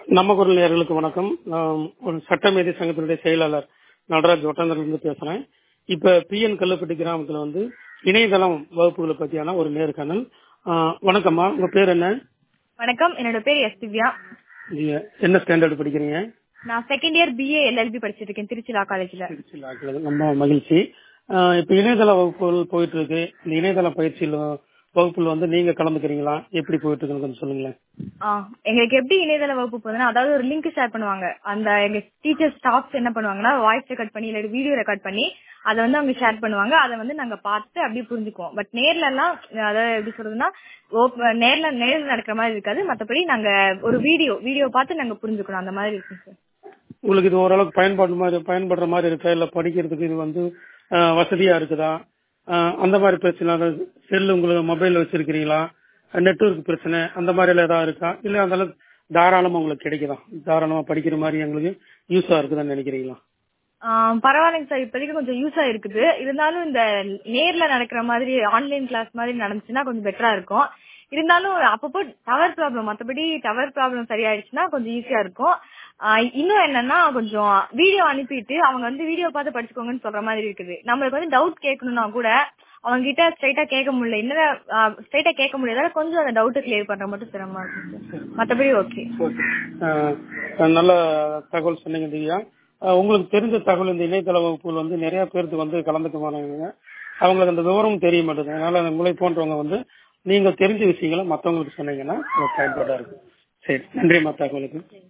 நம்ம குரல் நேயர்களுக்கு வணக்கம் நான் ஒரு சட்டமேதை சங்கத்தினுடைய செயலாளர் நடராஜ் ஒட்டந்தரிலிருந்து பேசுறேன் இப்ப பிஎன் கல்லுப்பட்டி கிராமத்துல வந்து இணையதளம் வகுப்புகளை பத்தியான ஒரு நேர்காணல் ஆஹ் வணக்கம்மா உங்க பேர் என்ன வணக்கம் என்னோட பேர் எஸ் திவ்யா நீங்க என்ன ஸ்டாண்டர்ட் படிக்கிறீங்க நான் செகண்ட் இயர் பிஏ எல்எல்பி படிச்சிட்டு இருக்கேன் திருச்சி லா காலேஜ்ல திருச்சியில் ஆக்குறது ரொம்ப மகிழ்ச்சி ஆஹ் இப்ப இணையதள வகுப்புகள் போயிட்டு இருக்கு இந்த இணையதள பயிற்சியில் வகுப்புல வந்து நீங்க கலந்துக்கிறீங்களா எப்படி போயிட்டு இருக்குன்னு கொஞ்சம் சொல்லுங்களேன் ஆ, எங்களுக்கு எப்படி இணையதள வகுப்பு போகுதுன்னா அதாவது ஒரு லிங்க் ஷேர் பண்ணுவாங்க அந்த எங்க டீச்சர் ஸ்டாஃப்ஸ் என்ன பண்ணுவாங்கன்னா வாய்ஸ் ரெக்கார்ட் பண்ணி இல்ல வீடியோ ரெக்கார்ட் பண்ணி அதை வந்து அவங்க ஷேர் பண்ணுவாங்க அதை வந்து நாங்க பார்த்து அப்படியே புரிஞ்சுக்குவோம் பட் நேர்ல எல்லாம் அதாவது எப்படி சொல்றதுன்னா op- நேர்ல நேர்ல நடக்கிற மாதிரி இருக்காது மத்தபடி நாங்க ஒரு வீடியோ வீடியோ பார்த்து நாங்க புரிஞ்சுக்கணும் அந்த மாதிரி இருக்கும் சார் உங்களுக்கு இது ஓரளவுக்கு பயன்பாடு மாதிரி பயன்படுற மாதிரி இருக்கா இல்ல படிக்கிறதுக்கு இது வந்து ஆஹ், வசதியா இருக்குதா ஆஹ், அந்த மாதிரி பிரச்சனை செல் உங்களுக்கு மொபைல் வச்சிருக்கிறீங்களா நெட்வொர்க் பிரச்சனை அந்த மாதிரி எல்லாம் ஏதாவது இருக்கா இல்ல அந்த அளவுக்கு தாராளமா உங்களுக்கு கிடைக்குதா தாராளமா படிக்கிற மாதிரி எங்களுக்கு யூஸா இருக்குதான்னு நினைக்கிறீங்களா ஆஹ் பரவாயில்லைங்க சார் இப்போதைக்கு கொஞ்சம் யூஸா இருக்குது இருந்தாலும் இந்த நேர்ல நடக்கிற மாதிரி ஆன்லைன் கிளாஸ் மாதிரி நடந்துச்சுன்னா கொஞ்சம் பெட்டரா இருக்கும் இருந்தாலும் அப்பப்போ டவர் ப்ராப்ளம் மத்தபடி டவர் ப்ராப்ளம் சரியாயிடுச்சுன்னா கொஞ்சம் ஈஸியா இருக்கும் ஆஹ் இன்னும் என்னன்னா கொஞ்சம் வீடியோ அனுப்பிட்டு அவங்க வந்து வீடியோ பார்த்து படிச்சுக்கோங்கன்னு சொல்ற மாதிரி இருக்குது நம்மளுக்கு வந்து டவுட் கேட்கணும்னா கூட அவங்க கிட்ட ஸ்ட்ரைட்டா கேட்க முடியல என்ன ஸ்ட்ரைட்டா கேட்க முடியாதால கொஞ்சம் அந்த டவுட் கிளியர் பண்ற மட்டும் சிரமமா இருக்கு சார் மத்தபடி ஓகே ஓகே ஆஹ், நல்ல தகவல் சொன்னீங்க திவ்யா ஆஹ், உங்களுக்கு தெரிஞ்ச தகவல் இந்த இணையதள வகுப்புகள் வந்து நிறைய பேருக்கு வந்து கலந்துக்க மாட்டாங்க அவங்களுக்கு அந்த விவரம் தெரிய மாட்டேங்குது அதனால உங்களை போன்றவங்க வந்து நீங்க தெரிஞ்ச விஷயங்களை மத்தவங்களுக்கு சொன்னீங்கன்னா அது பயன்பாடா இருக்கும் சரி நன்றி மத்த தகவலுக்கு